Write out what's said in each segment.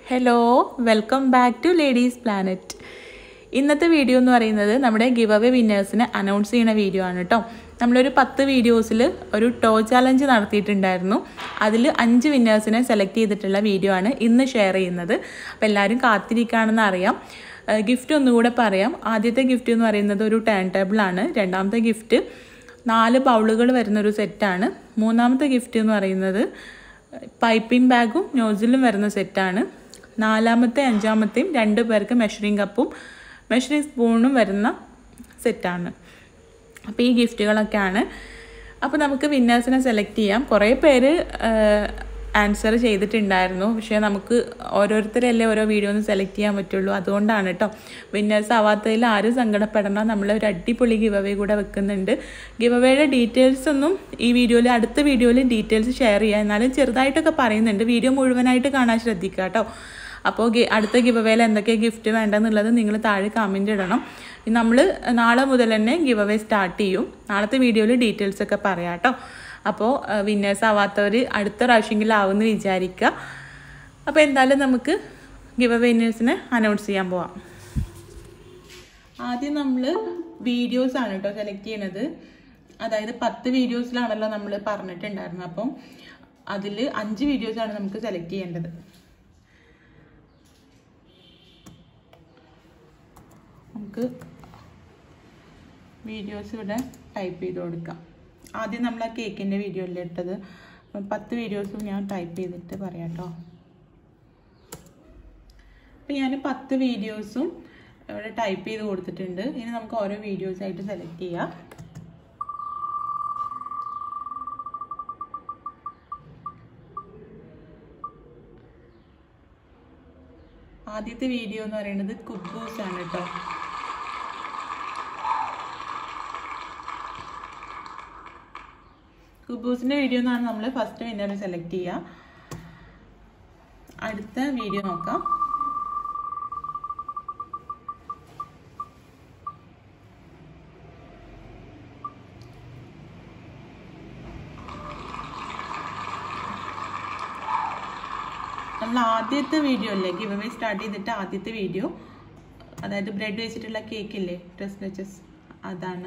Hello welcome back to ladies planet ഇന്നത്തെ video എന്ന് പറയുന്നത് നമ്മുടെ ഗിവ് അവേ വിന്നേഴ്സിനെ അനൗൺസ് ചെയ്യുന്ന വീഡിയോ ആണ് കേട്ടോ നമ്മളൊരു പത്ത് വീഡിയോസിൽ ഒരു ടോ ചാലഞ്ച് നടത്തിയിട്ടുണ്ടായിരുന്നു അതിൽ അഞ്ച് വിന്നേഴ്സിനെ സെലക്ട് ചെയ്തിട്ടുള്ള വീഡിയോ ആണ് ഇന്ന് ഷെയർ ചെയ്യുന്നത് അപ്പോൾ എല്ലാവരും കാത്തിരിക്കുകയാണെന്ന് അറിയാം ഗിഫ്റ്റ് ഒന്നുകൂടെ പറയാം ആദ്യത്തെ ഗിഫ്റ്റ് എന്ന് പറയുന്നത് ഒരു ടേൺ ടേബിളാണ് രണ്ടാമത്തെ ഗിഫ്റ്റ് നാല് ബൗളുകൾ വരുന്നൊരു സെറ്റാണ് മൂന്നാമത്തെ ഗിഫ്റ്റ് എന്ന് പറയുന്നത് പൈപ്പിംഗ് ബാഗും നോസിലും വരുന്ന സെറ്റാണ് നാലാമത്തെ അഞ്ചാമത്തെയും രണ്ട് പേർക്ക് മെഷറിംഗ് കപ്പും മെഷറിംഗ് സ്പൂണും വരുന്ന സെറ്റാണ് അപ്പോൾ ഈ ഗിഫ്റ്റുകളൊക്കെയാണ് അപ്പോൾ നമുക്ക് വിന്നേഴ്സിനെ സെലക്ട് ചെയ്യാം കുറേ പേര് ആൻസർ ചെയ്തിട്ടുണ്ടായിരുന്നു പക്ഷേ നമുക്ക് ഓരോരുത്തരല്ലേ ഓരോ വീഡിയോ ഒന്ന് സെലക്ട് ചെയ്യാൻ പറ്റുള്ളൂ അതുകൊണ്ടാണ് കേട്ടോ വിന്നേഴ്സ് ആവാത്തതിൽ ആരും സങ്കടപ്പെടണം നമ്മൾ ഒരു അടിപൊളി ഗിവ് അവേ കൂടെ വെക്കുന്നുണ്ട് ഗിവ് അവയുടെ ഡീറ്റെയിൽസ് ഒന്നും ഈ വീഡിയോയിൽ അടുത്ത വീഡിയോയിൽ ഡീറ്റെയിൽസ് ഷെയർ ചെയ്യാം എന്നാലും ചെറുതായിട്ടൊക്കെ പറയുന്നുണ്ട് വീഡിയോ മുഴുവനായിട്ട് കാണാൻ ശ്രദ്ധിക്കുക കേട്ടോ അപ്പോൾ അടുത്ത ഗിവ് അവേയിൽ എന്തൊക്കെ ഗിഫ്റ്റ് വേണ്ടെന്നുള്ളത് നിങ്ങൾ താഴെ കമൻറ്റ് ഇടണം നമ്മൾ നാളെ മുതൽ തന്നെ ഗിവ് അവേ സ്റ്റാർട്ട് ചെയ്യും നാളത്തെ വീഡിയോയിൽ ഡീറ്റെയിൽസ് ഒക്കെ പറയാം കേട്ടോ അപ്പോൾ വിന്നേഴ്സ് ആവാത്തവർ അടുത്ത പ്രാവശ്യമെങ്കിലും ആവുമെന്ന് വിചാരിക്കുക അപ്പോൾ എന്തായാലും നമുക്ക് ഗിവ് അവേ വിന്നേഴ്സിനെ അനൗൺസ് ചെയ്യാൻ പോവാം ആദ്യം നമ്മൾ വീഡിയോസ് ആണ് കേട്ടോ സെലക്ട് ചെയ്യണത് അതായത് പത്ത് വീഡിയോസിലാണല്ലോ നമ്മൾ പറഞ്ഞിട്ടുണ്ടായിരുന്നത് അപ്പം അതിൽ അഞ്ച് വീഡിയോസാണ് നമുക്ക് സെലക്ട് ചെയ്യേണ്ടത് നമുക്ക് വീഡിയോസ് ഇവിടെ ടൈപ്പ് ചെയ്ത് കൊടുക്കാം ആദ്യം നമ്മൾ ആ കേക്കിൻ്റെ വീഡിയോ അല്ലേ ഇട്ടത് പത്ത് വീഡിയോസും ഞാൻ ടൈപ്പ് ചെയ്തിട്ട് പറയാം കേട്ടോ അപ്പം ഞാൻ പത്ത് വീഡിയോസും ഇവിടെ ടൈപ്പ് ചെയ്ത് കൊടുത്തിട്ടുണ്ട് ഇനി നമുക്ക് ഓരോ വീഡിയോസ് ആയിട്ട് സെലക്ട് ചെയ്യാം ആദ്യത്തെ വീഡിയോ എന്ന് പറയുന്നത് കുബൂസ് ആണ് കേട്ടോ കുബൂസിന്റെ വീഡിയോ എന്നാണ് നമ്മൾ ഫസ്റ്റ് വിന്നറെ സെലക്ട് ചെയ്യുക അടുത്ത വീഡിയോ നോക്കാം നമ്മൾ ആദ്യത്തെ വീഡിയോ അല്ലേ ഗിവ് അവേ സ്റ്റാർട്ട് ചെയ്തിട്ട് ആദ്യത്തെ വീഡിയോ അതായത് ബ്രെഡ് വെച്ചിട്ടുള്ള കേക്ക് ഇല്ലേ ഡ്രസ് ലെച്ചസ് അതാണ്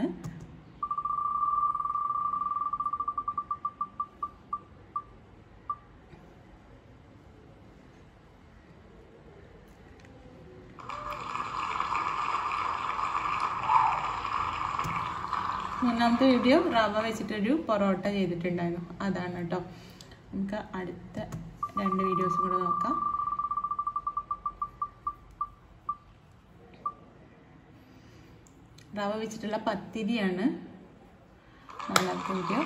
മൂന്നാമത്തെ വീഡിയോ റവ വെച്ചിട്ടൊരു പൊറോട്ട ചെയ്തിട്ടുണ്ടായിരുന്നു അതാണ് കേട്ടോ നമുക്ക് അടുത്ത രണ്ട് വീഡിയോസും കൂടെ നോക്കാം റവ വെച്ചിട്ടുള്ള പത്തിരിയാണ് നാലാമത്തെ വീഡിയോ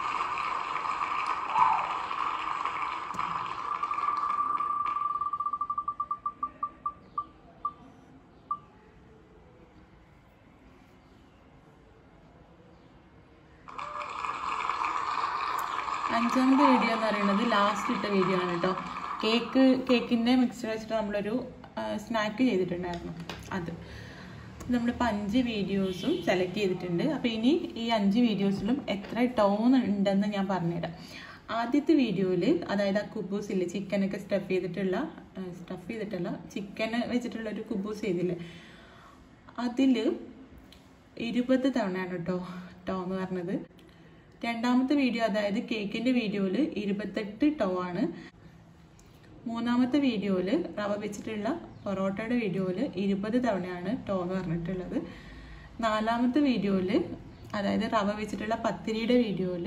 അഞ്ചാമത്തെ വീഡിയോ എന്ന് പറയുന്നത് ലാസ്റ്റ് ഇട്ട വീഡിയോ ആണ് കേട്ടോ കേക്ക് കേക്കിൻ്റെ മിക്സർ വെച്ചിട്ട് നമ്മളൊരു സ്നാക്ക് ചെയ്തിട്ടുണ്ടായിരുന്നു അത് നമ്മളിപ്പോൾ അഞ്ച് വീഡിയോസും സെലക്ട് ചെയ്തിട്ടുണ്ട് അപ്പോൾ ഇനി ഈ അഞ്ച് വീഡിയോസിലും എത്ര ടോൺ ഉണ്ടെന്ന് ഞാൻ പറഞ്ഞുതരാം ആദ്യത്തെ വീഡിയോയിൽ അതായത് ആ കുബൂസ് ഇല്ലേ ചിക്കനൊക്കെ സ്റ്റഫ് ചെയ്തിട്ടുള്ള സ്റ്റഫ് ചെയ്തിട്ടുള്ള ചിക്കൻ വെച്ചിട്ടുള്ള ഒരു കുബൂസ് ചെയ്തില്ലേ അതിൽ ഇരുപത് തവണയാണ് കേട്ടോ ടോ എന്ന് പറഞ്ഞത് രണ്ടാമത്തെ വീഡിയോ അതായത് കേക്കിൻ്റെ വീഡിയോയിൽ ഇരുപത്തെട്ട് ടോ ആണ് മൂന്നാമത്തെ വീഡിയോയിൽ റവ വെച്ചിട്ടുള്ള പൊറോട്ടയുടെ വീഡിയോയിൽ ഇരുപത് തവണയാണ് ടോ എന്ന് പറഞ്ഞിട്ടുള്ളത് നാലാമത്തെ വീഡിയോയിൽ അതായത് റവ വെച്ചിട്ടുള്ള പത്തിരിയുടെ വീഡിയോയിൽ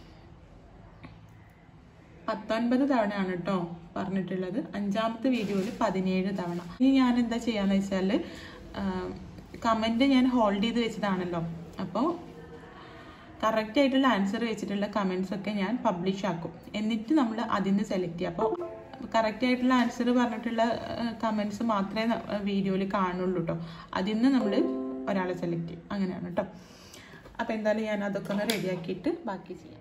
പത്തൊൻപത് തവണയാണ് കേട്ടോ പറഞ്ഞിട്ടുള്ളത് അഞ്ചാമത്തെ വീഡിയോയിൽ പതിനേഴ് തവണ ഇനി ഞാൻ എന്താ ചെയ്യാന്ന് വെച്ചാൽ കമൻറ്റ് ഞാൻ ഹോൾഡ് ചെയ്ത് വെച്ചതാണല്ലോ അപ്പോൾ കറക്റ്റ് ആയിട്ടുള്ള ആൻസർ വെച്ചിട്ടുള്ള കമൻസ് ഒക്കെ ഞാൻ പബ്ലിഷ് ആക്കും എന്നിട്ട് നമ്മൾ അതിന് സെലക്ട് ചെയ്യാം അപ്പോൾ കറക്റ്റ് ആയിട്ടുള്ള ആൻസർ പറഞ്ഞിട്ടുള്ള കമൻസ് മാത്രമേ വീഡിയോയിൽ കാണുള്ളൂ കേട്ടോ അതിൽ നിന്ന് നമ്മൾ ഒരാളെ സെലക്ട് ചെയ്യും അങ്ങനെയാണ് കേട്ടോ അപ്പോൾ എന്തായാലും ഞാൻ അതൊക്കെ ഒന്ന് റെഡിയാക്കിയിട്ട് ബാക്കി ചെയ്യാം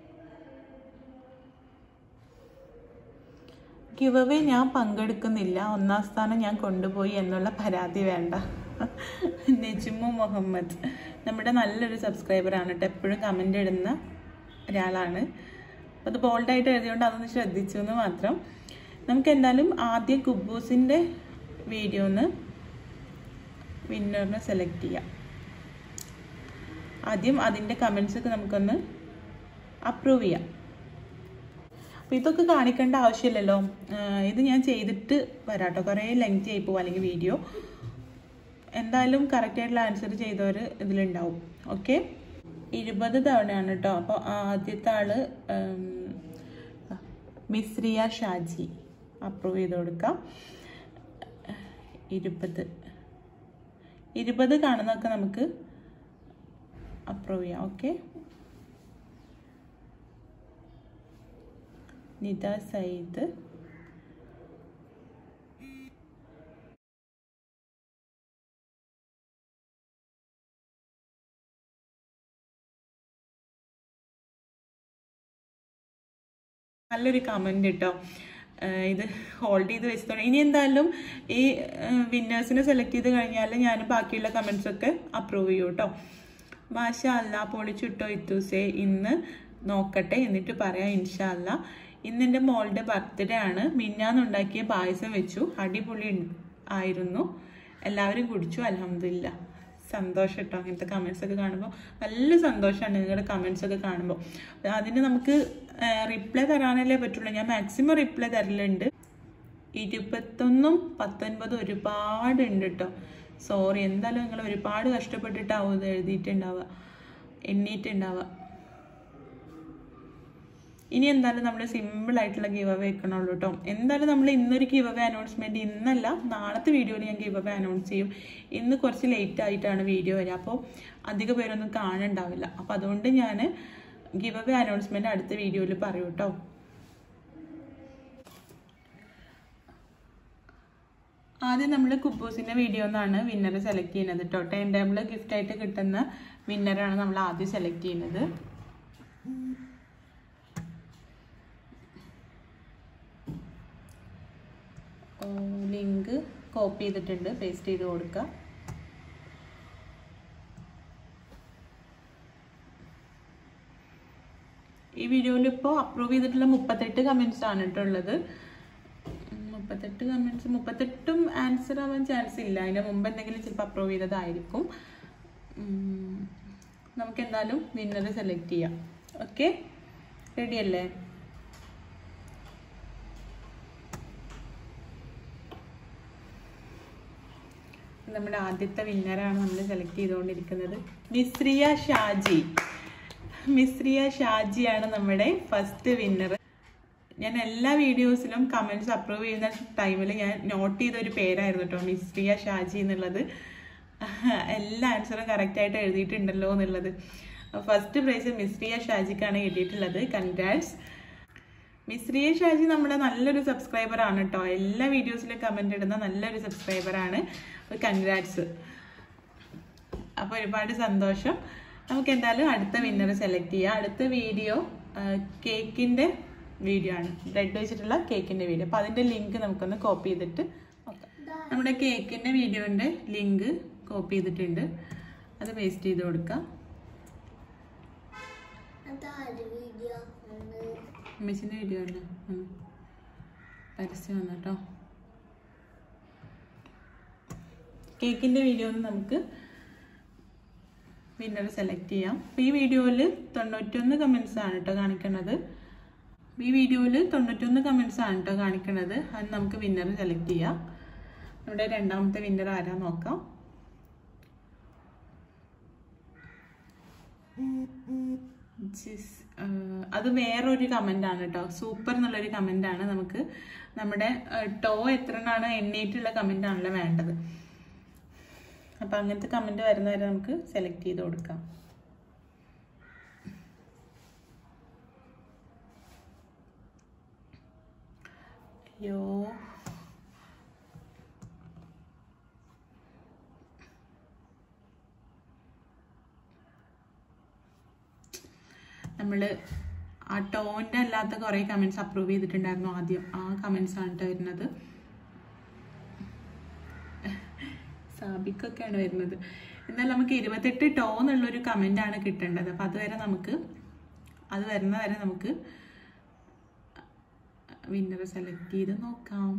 ഗിവ് അവേ ഞാൻ പങ്കെടുക്കുന്നില്ല ഒന്നാം സ്ഥാനം ഞാൻ കൊണ്ടുപോയി എന്നുള്ള പരാതി വേണ്ട നെജിമു മുഹമ്മദ് നമ്മുടെ നല്ലൊരു സബ്സ്ക്രൈബറാണ് കേട്ടോ എപ്പോഴും കമൻ്റ് ഇടുന്ന ഒരാളാണ് അത് ബോൾഡായിട്ട് എഴുതിയോണ്ട് അതൊന്ന് ശ്രദ്ധിച്ചു എന്ന് മാത്രം നമുക്ക് എന്തായാലും ആദ്യം കുബൂസിൻ്റെ വീഡിയോ ഒന്ന് വിന്നറിനെ സെലക്ട് ചെയ്യാം ആദ്യം അതിൻ്റെ കമൻസ് ഒക്കെ നമുക്കൊന്ന് അപ്രൂവ് ചെയ്യാം അപ്പോൾ ഇതൊക്കെ കാണിക്കേണ്ട ആവശ്യമില്ലല്ലോ ഇത് ഞാൻ ചെയ്തിട്ട് വരാം കേട്ടോ കുറേ ലെങ്തി ആയി പോകും അല്ലെങ്കിൽ വീഡിയോ എന്തായാലും കറക്റ്റായിട്ടുള്ള ആൻസർ ചെയ്തവർ ഇതിലുണ്ടാവും ഓക്കെ ഇരുപത് തവണയാണ് കേട്ടോ അപ്പോൾ ആദ്യത്തെ ആള് മിസ്രിയ ഷാജി അപ്രൂവ് ചെയ്ത് കൊടുക്കാം ഇരുപത് ഇരുപത് കാണുന്നതൊക്കെ നമുക്ക് അപ്രൂവ് ചെയ്യാം ഓക്കെ നിത സയ്യിദ് നല്ലൊരു കമൻറ്റ് കേട്ടോ ഇത് ഹോൾഡ് ചെയ്ത് വെച്ചിട്ടുണ്ട് ഇനി എന്തായാലും ഈ വിന്നേഴ്സിനെ സെലക്ട് ചെയ്ത് കഴിഞ്ഞാൽ ഞാൻ ബാക്കിയുള്ള കമൻസ് ഒക്കെ അപ്രൂവ് ചെയ്യും കേട്ടോ മാഷ അല്ല പൊളിച്ചിട്ടോ ഇത്തൂസേ ഇന്ന് നോക്കട്ടെ എന്നിട്ട് പറയാം ഇൻഷാ അല്ല ഇന്ന് എൻ്റെ മോളുടെ ബർത്ത്ഡേ ആണ് മിന്നാന്നുണ്ടാക്കിയ പായസം വെച്ചു അടിപൊളി ആയിരുന്നു എല്ലാവരും കുടിച്ചു അലഹമില്ല സന്തോഷം കേട്ടോ അങ്ങനത്തെ കമൻസ് ഒക്കെ കാണുമ്പോൾ നല്ല സന്തോഷമാണ് നിങ്ങളുടെ കമൻസ് ഒക്കെ കാണുമ്പോൾ അതിന് നമുക്ക് റിപ്ലൈ തരാനല്ലേ പറ്റുള്ളൂ ഞാൻ മാക്സിമം റിപ്ലൈ തരലുണ്ട് ഇരുപത്തൊന്നും പത്തൊൻപതും ഒരുപാട് ഉണ്ട് കേട്ടോ സോറി എന്തായാലും നിങ്ങൾ ഒരുപാട് കഷ്ടപ്പെട്ടിട്ടാവും ഇത് എഴുതിയിട്ടുണ്ടാവുക എണ്ണീട്ടുണ്ടാവുക ഇനി എന്തായാലും നമ്മൾ സിമ്പിൾ ആയിട്ടുള്ള ഗീവ് അവേ വെക്കണുള്ളൂ കേട്ടോ എന്തായാലും നമ്മൾ ഇന്നൊരു ഗീവ് അവേ അനൗൺസ്മെന്റ് ഇന്നല്ല നാളത്തെ വീഡിയോയിൽ ഞാൻ ഗീവ് അവേ അനൗൺസ് ചെയ്യും ഇന്ന് കുറച്ച് ലേറ്റ് ആയിട്ടാണ് വീഡിയോ വരിക അപ്പോൾ അധിക പേരൊന്നും കാണുന്നുണ്ടാവില്ല അപ്പോൾ അതുകൊണ്ട് ഞാൻ ഗീവ് അവേ അനൗൺസ്മെന്റ് അടുത്ത വീഡിയോയിൽ പറയൂ കേട്ടോ ആദ്യം നമ്മൾ കുബൂസിൻ്റെ വീഡിയോ എന്നാണ് വിന്നറെ സെലക്ട് ചെയ്യുന്നത് കേട്ടോ ടെൻ ടേബിൾ ഗിഫ്റ്റ് ആയിട്ട് കിട്ടുന്ന വിന്നറാണ് നമ്മൾ ആദ്യം സെലക്ട് ചെയ്യുന്നത് ലിങ്ക് കോപ്പി ചെയ്തിട്ടുണ്ട് പേസ്റ്റ് ചെയ്ത് കൊടുക്കുക ഈ വീഡിയോയിൽ ഇപ്പോൾ അപ്രൂവ് ചെയ്തിട്ടുള്ള മുപ്പത്തെട്ട് കമൻസ് ആണ് കേട്ടോ ഉള്ളത് മുപ്പത്തെട്ട് കമൻസ് മുപ്പത്തെട്ടും ആൻസർ ആവാൻ ചാൻസ് ഇല്ല അതിന് മുമ്പ് എന്തെങ്കിലും ചിലപ്പോൾ അപ്രൂവ് ചെയ്തതായിരിക്കും നമുക്ക് എന്തായാലും വിന്നറെ സെലക്ട് ചെയ്യാം ഓക്കെ റെഡി അല്ലേ നമ്മുടെ ആദ്യത്തെ വിന്നറാണ് നമ്മൾ സെലക്ട് ചെയ്തുകൊണ്ടിരിക്കുന്നത് മിസ്രിയ ഷാജി മിസ്രിയ ഷാജിയാണ് നമ്മുടെ ഫസ്റ്റ് വിന്നർ ഞാൻ എല്ലാ വീഡിയോസിലും കമൻറ്റ്സ് അപ്രൂവ് ചെയ്യുന്ന ടൈമിൽ ഞാൻ നോട്ട് ചെയ്ത ഒരു പേരായിരുന്നു കേട്ടോ മിസ്രിയ ഷാജി എന്നുള്ളത് എല്ലാ ആൻസറും കറക്റ്റായിട്ട് എഴുതിയിട്ടുണ്ടല്ലോ എന്നുള്ളത് ഫസ്റ്റ് പ്രൈസ് മിസ്രിയ ഷാജിക്കാണ് കിട്ടിയിട്ടുള്ളത് കൺഗ്രാറ്റ്സ് മിസ്രിയ ഷാജി നമ്മുടെ നല്ലൊരു സബ്സ്ക്രൈബർ ആണ് കേട്ടോ എല്ലാ വീഡിയോസിലും കമൻ്റ് ഇടുന്ന നല്ലൊരു സബ്സ്ക്രൈബറാണ് കൺഗ്രാറ്റ്സ് അപ്പോൾ ഒരുപാട് സന്തോഷം നമുക്ക് എന്തായാലും അടുത്ത വിന്നർ സെലക്ട് ചെയ്യാം അടുത്ത വീഡിയോ കേക്കിൻ്റെ വീഡിയോ ആണ് ബ്രെഡ് വെച്ചിട്ടുള്ള കേക്കിൻ്റെ വീഡിയോ അപ്പോൾ അതിൻ്റെ ലിങ്ക് നമുക്കൊന്ന് കോപ്പി ചെയ്തിട്ട് നോക്കാം നമ്മുടെ കേക്കിൻ്റെ വീഡിയോൻ്റെ ലിങ്ക് കോപ്പി ചെയ്തിട്ടുണ്ട് അത് പേസ്റ്റ് ചെയ്ത് കൊടുക്കാം അമ്മച്ചിൻ്റെ വീഡിയോ ആണ് പരസ്യം വന്നു കേട്ടോ കേക്കിൻ്റെ വീഡിയോ ഒന്ന് നമുക്ക് വിന്നർ സെലക്ട് ചെയ്യാം അപ്പോൾ ഈ വീഡിയോയിൽ തൊണ്ണൂറ്റൊന്ന് കമൻസ് ആണ് കേട്ടോ കാണിക്കുന്നത് ഈ വീഡിയോയിൽ തൊണ്ണൂറ്റൊന്ന് കമൻസ് ആണ് കേട്ടോ കാണിക്കുന്നത് അത് നമുക്ക് വിന്നർ സെലക്ട് ചെയ്യാം നമ്മുടെ രണ്ടാമത്തെ വിന്നർ ആരാ നോക്കാം ജിസ് അത് വേറൊരു കമൻ്റ് ആണ് കേട്ടോ സൂപ്പർ എന്നുള്ളൊരു കമൻ്റ് ആണ് നമുക്ക് നമ്മുടെ ടോ എത്ര എണ്ണാണ് എണ്ണീട്ടുള്ള കമൻ്റ് ആണല്ലോ വേണ്ടത് അപ്പം അങ്ങനത്തെ കമൻറ്റ് വരുന്നവരെ നമുക്ക് സെലക്ട് ചെയ്ത് കൊടുക്കാം അയ്യോ നമ്മൾ ആ ടോൻ്റെ അല്ലാത്ത കുറേ കമൻസ് അപ്രൂവ് ചെയ്തിട്ടുണ്ടായിരുന്നു ആദ്യം ആ കമൻസ് ആണ് കേട്ടോ വരുന്നത് സാബിക്കൊക്കെയാണ് വരുന്നത് എന്നാൽ നമുക്ക് ഇരുപത്തെട്ട് ടോ എന്നുള്ളൊരു കമൻ്റ് ആണ് കിട്ടേണ്ടത് അപ്പം അതുവരെ നമുക്ക് അത് വരുന്ന വരെ നമുക്ക് വിന്നർ സെലക്ട് ചെയ്ത് നോക്കാം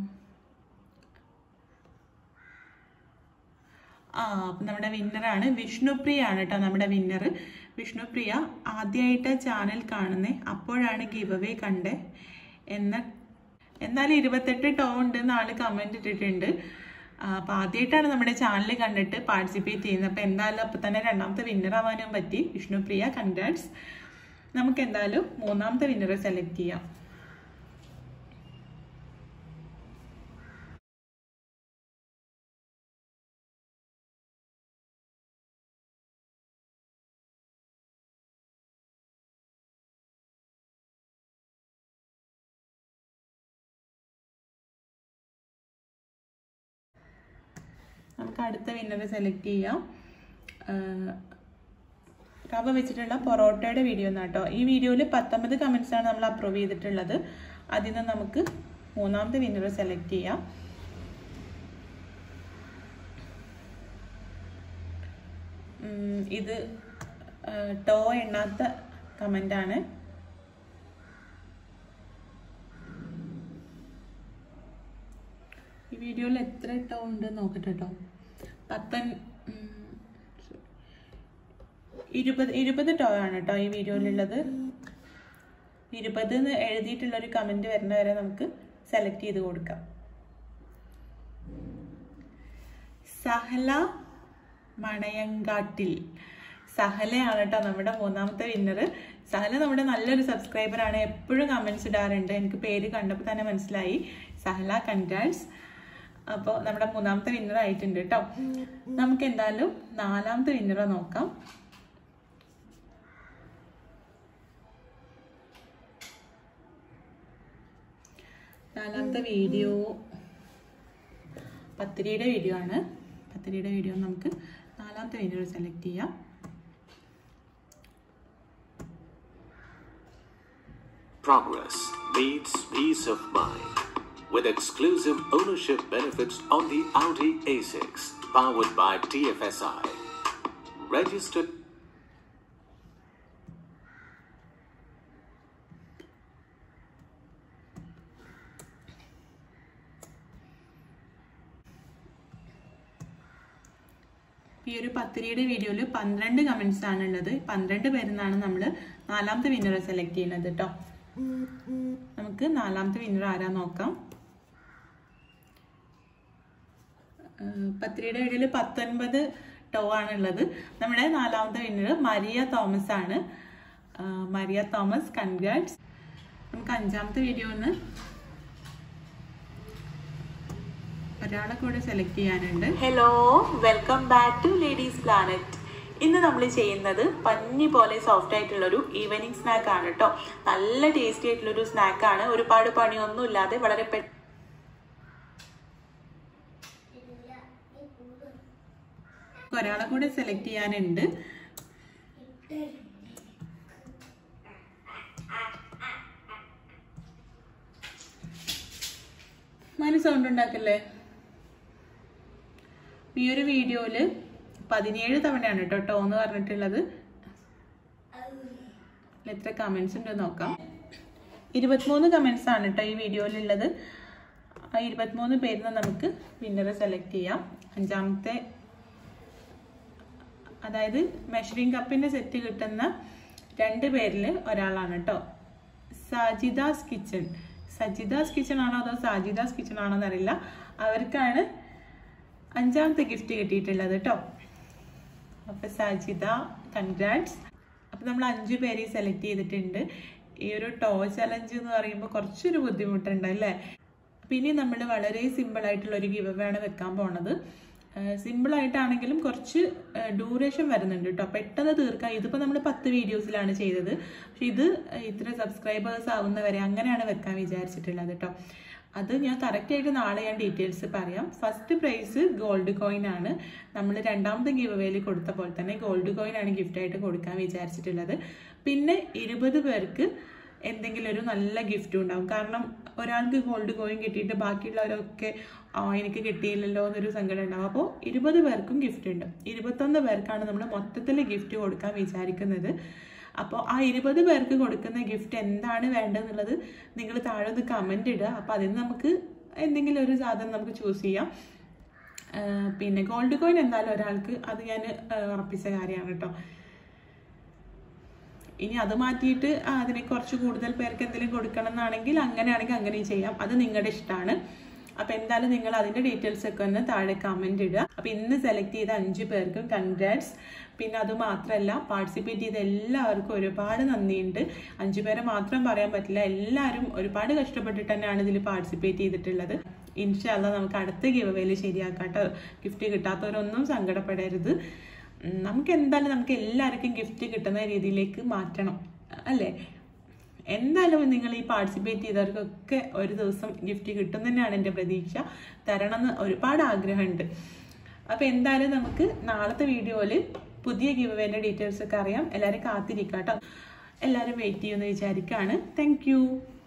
ആ അപ്പം നമ്മുടെ വിന്നറാണ് വിഷ്ണുപ്രിയ ആണ് കേട്ടോ നമ്മുടെ വിന്നർ വിഷ്ണുപ്രിയ ആദ്യമായിട്ട് ചാനൽ കാണുന്നേ അപ്പോഴാണ് ഗിവ് അവേ കണ്ടേ എന്ന എന്നാൽ ഇരുപത്തെട്ട് ടോ ഉണ്ടെന്ന് ആള് കമന്റ് ഇട്ടിട്ടുണ്ട് അപ്പം ആദ്യമായിട്ടാണ് നമ്മുടെ ചാനൽ കണ്ടിട്ട് പാർട്ടിസിപ്പേറ്റ് ചെയ്യുന്നത് അപ്പം എന്തായാലും അപ്പം തന്നെ രണ്ടാമത്തെ വിന്നർ ആവാനും പറ്റി വിഷ്ണുപ്രിയ കൺഗ്രാറ്റ്സ് നമുക്ക് എന്തായാലും മൂന്നാമത്തെ വിന്നറെ സെലക്ട് ചെയ്യാം നമുക്ക് അടുത്ത വിന്നറെ സെലക്ട് ചെയ്യാം റവ വെച്ചിട്ടുള്ള പൊറോട്ടയുടെ വീഡിയോ എന്നാട്ടോ ഈ വീഡിയോയിൽ പത്തൊമ്പത് കമൻസ് ആണ് നമ്മൾ അപ്രൂവ് ചെയ്തിട്ടുള്ളത് അതിൽ നിന്ന് നമുക്ക് മൂന്നാമത്തെ വിന്നറെ സെലക്ട് ചെയ്യാം ഉം, ഇത് ആ, ടോ എണ്ണാത്ത കമൻ്റ് ആണ് ഈ വീഡിയോയിൽ എത്ര ടോ ഉണ്ട് നോക്കട്ടെ കേട്ടോ പത്തൻ ഉം, ഇരുപത് ഇരുപത് ടോ ആണ് കേട്ടോ ഈ വീഡിയോയിലുള്ളത് ഇരുപത് എന്ന് എഴുതിയിട്ടുള്ള ഒരു കമന്റ് വരുന്ന വരെ നമുക്ക് സെലക്ട് ചെയ്ത് കൊടുക്കാം സഹല മണയങ്കാട്ടിൽ സഹലയാണ് കേട്ടോ നമ്മുടെ മൂന്നാമത്തെ വിന്നർ സഹല നമ്മുടെ നല്ലൊരു സബ്സ്ക്രൈബർ ആണ് എപ്പോഴും കമന്റ്സ് ഇടാറുണ്ട് എനിക്ക് പേര് കണ്ടപ്പോൾ തന്നെ മനസ്സിലായി സഹല കൺഗ്രാറ്റ്സ് അപ്പോൾ നമ്മുടെ മൂന്നാമത്തെ വിന്നർ ആയിട്ടുണ്ട് കേട്ടോ നമുക്ക് എന്തായാലും നാലാമത്തെ വിന്നറെ നോക്കാം നാലാമത്തെ വീഡിയോ പത്തിരിയുടെ വീഡിയോ ആണ് പത്തിരിയുടെ വീഡിയോ നമുക്ക് നാലാമത്തെ വീഡിയോ സെലക്ട് ചെയ്യാം Progress means peace of mind with exclusive ownership benefits on the Audi A6 powered by TFSI. Registered ഈ ഒരു പത്തിരിയുടെ വീഡിയോയിൽ പന്ത്രണ്ട് കമൻസ് ആണ് ഉള്ളത് പന്ത്രണ്ട് പേരിന്നാണ് നമ്മൾ നാലാമത്തെ വിന്നറെ സെലക്ട് ചെയ്യുന്നത് കേട്ടോ നമുക്ക് നാലാമത്തെ വിന്നർ ആരാ നോക്കാം ഏഹ് പത്തിരിയുടെ വീഡിയോയിൽ പത്തൊൻപത് ടോ ആണുള്ളത് നമ്മുടെ നാലാമത്തെ വിന്നർ മരിയ തോമസ് ആണ് ഏഹ് മരിയ തോമസ് കൺഗ്രാറ്റ്സ് നമുക്ക് അഞ്ചാമത്തെ വീഡിയോ ഒന്ന് ഒരാളെ കൂടെ സെലക്ട് ചെയ്യാനുണ്ട് hello welcome back to ladies planet ഇന്ന് നമ്മൾ ചെയ്യുന്നത് പഞ്ഞി പോലെ സോഫ്റ്റ് ആയിട്ടുള്ള ഒരു ഈവനിങ് സ്നാക്ക് ആണ് കേട്ടോ നല്ല ടേസ്റ്റി ആയിട്ടുള്ള ഒരു സ്നാക്ക് ആണ് ഒരുപാട് പണിയൊന്നും ഇല്ലാതെ വളരെ പെ ഒരാളെ കൂടെ സെലക്ട് ചെയ്യാനുണ്ട് മനു സൗണ്ട് ഉണ്ടാക്കല്ലേ ഈ ഒരു വീഡിയോയില് പതിനേഴ് തവണയാണ് കേട്ടോ ടോ എന്ന് പറഞ്ഞിട്ടുള്ളത് ഇതിൽ എത്ര കമന്റ്സ് ഉണ്ട് നോക്കാം ഇരുപത്തിമൂന്ന് കമന്റ്സ് ആണ് കേട്ടോ ഈ വീഡിയോയിലുള്ളത് ആ ഇരുപത്തിമൂന്ന് പേരിൽ നിന്ന് നമുക്ക് വിന്നറെ സെലക്ട് ചെയ്യാം അഞ്ചാമത്തെ അതായത് മെഷറിംഗ് കപ്പിന്റെ സെറ്റ് കിട്ടുന്ന രണ്ട് പേരിൽ ഒരാളാണ് കേട്ടോ സാജിദാസ് കിച്ചൺ സജിദാസ് കിച്ചൺ ആണോ അതോ സാജിദാസ് കിച്ചൺ ആണോ എന്നറിയില്ല അവർക്കാണ് അഞ്ചാമത്തെ ഗിഫ്റ്റ് കിട്ടിയിട്ടുള്ളത് കേട്ടോ അപ്പൊ സാജിദ കൺഗ്രാറ്റ്സ് അപ്പൊ നമ്മൾ അഞ്ചു പേരെ സെലക്ട് ചെയ്തിട്ടുണ്ട് ഈ ഒരു ടോ ചലഞ്ച് എന്ന് പറയുമ്പോൾ കുറച്ചൊരു ബുദ്ധിമുട്ടുണ്ട് അല്ലേ പിന്നെ നമ്മൾ വളരെ സിമ്പിൾ ആയിട്ടുള്ള ഒരു ഗിവ് ആണ് വെക്കാൻ പോണത് സിമ്പിൾ ആയിട്ടാണെങ്കിലും കുറച്ച് ഡ്യൂറേഷൻ വരുന്നുണ്ട് കേട്ടോ പെട്ടെന്ന് തീർക്കാം ഇതിപ്പോൾ നമ്മൾ പത്ത് വീഡിയോസിലാണ് ചെയ്തത് പക്ഷെ ഇത് ഇത്ര സബ്സ്ക്രൈബേഴ്സ് ആവുന്നവരെ അങ്ങനെയാണ് വെക്കാൻ വിചാരിച്ചിട്ടുള്ളത് കേട്ടോ അത് ഞാൻ കറക്റ്റ് ആയിട്ട് നാളെ ഞാൻ ഡീറ്റെയിൽസ് പറയാം ഫസ്റ്റ് പ്രൈസ് ഗോൾഡ് കോയിൻ ആണ് നമ്മൾ രണ്ടാമത്തെ ഗിവ് അവേയിൽ കൊടുത്ത പോലെ തന്നെ ഗോൾഡ് കോയിൻ ആണ് ഗിഫ്റ്റ് ആയിട്ട് കൊടുക്കാൻ വിചാരിച്ചിട്ടുള്ളത് പിന്നെ ഇരുപത് പേർക്ക് എന്തെങ്കിലും ഒരു നല്ല ഗിഫ്റ്റ് ഉണ്ടാവും കാരണം ഒരാൾക്ക് ഗോൾഡ് കോയിൻ കിട്ടിയിട്ട് ബാക്കിയുള്ളവരൊക്കെ ആ എനിക്ക് കിട്ടിയില്ലല്ലോ എന്നൊരു സങ്കടം ഉണ്ടാവും അപ്പോൾ ഇരുപത് പേർക്കും ഗിഫ്റ്റ് ഉണ്ട് ഇരുപത്തൊന്ന് പേർക്കാണ് നമ്മൾ മൊത്തത്തിൽ ഗിഫ്റ്റ് കൊടുക്കാൻ വിചാരിക്കുന്നത് അപ്പോൾ ആ ഇരുപത് പേർക്ക് കൊടുക്കുന്ന ഗിഫ്റ്റ് എന്താണ് വേണ്ടതെന്നുള്ളത് നിങ്ങൾ താഴെ ഒന്ന് കമൻ്റ് ഇടുക അപ്പോൾ അതിന് നമുക്ക് എന്തെങ്കിലും ഒരു സാധനം നമുക്ക് ചൂസ് ചെയ്യാം ആ, പിന്നെ ഗോൾഡ് കോയിൻ എന്തായാലും ഒരാൾക്ക് അത് ഞാൻ ഉറപ്പിച്ച കാര്യമാണ് കേട്ടോ ഇനി അത് മാറ്റിയിട്ട് ആ, അതിനെ കുറച്ച് കൂടുതൽ പേർക്ക് എന്തെങ്കിലും കൊടുക്കണം എന്നാണെങ്കിൽ അങ്ങനെയാണെങ്കിൽ അങ്ങനെയും ചെയ്യാം അത് നിങ്ങളുടെ ഇഷ്ടമാണ് അപ്പൊ എന്തായാലും നിങ്ങൾ അതിന്റെ ഡീറ്റെയിൽസ് ഒക്കെ ഒന്ന് താഴെ കമന്റ് ഇടുക അപ്പൊ ഇന്ന് സെലക്ട് ചെയ്ത അഞ്ച് പേർക്കും കൺഗ്രാറ്റ്സ് പിന്നെ അത് മാത്രമല്ല പാർട്ടിസിപ്പേറ്റ് ചെയ്ത എല്ലാവർക്കും ഒരുപാട് നന്ദിയുണ്ട് അഞ്ചു പേരെ മാത്രം പറയാൻ പറ്റില്ല എല്ലാവരും ഒരുപാട് കഷ്ടപ്പെട്ടിട്ട് തന്നെയാണ് ഇതിൽ പാർട്ടിസിപ്പേറ്റ് ചെയ്തിട്ടുള്ളത് ഇൻഷാല്ല നമുക്ക് അടുത്ത ഗിവ് വേയിൽ ശരിയാക്കാട്ടോ ഗിഫ്റ്റ് കിട്ടാത്തവരൊന്നും സങ്കടപ്പെടരുത് ഉം, നമുക്ക് എന്തായാലും നമുക്ക് എല്ലാവർക്കും ഗിഫ്റ്റ് കിട്ടുന്ന രീതിയിലേക്ക് മാറ്റണം അല്ലേ എന്തായാലും നിങ്ങൾ ഈ പാർട്ടിസിപ്പേറ്റ് ചെയ്തവർക്കൊക്കെ ഒരു ദിവസം ഗിഫ്റ്റ് കിട്ടും തന്നെയാണ് എൻ്റെ പ്രതീക്ഷ തരണമെന്ന് ഒരുപാട് ആഗ്രഹമുണ്ട് അപ്പോൾ എന്തായാലും നമുക്ക് നാളത്തെ വീഡിയോയിൽ പുതിയ ഗിവ് വേൻ്റെ ഡീറ്റെയിൽസ് ഒക്കെ അറിയാം എല്ലാവരും കാത്തിരിക്കാം കേട്ടോ എല്ലാവരും വെയിറ്റ് ചെയ്യുമെന്ന് വിചാരിക്കുകയാണ് താങ്ക്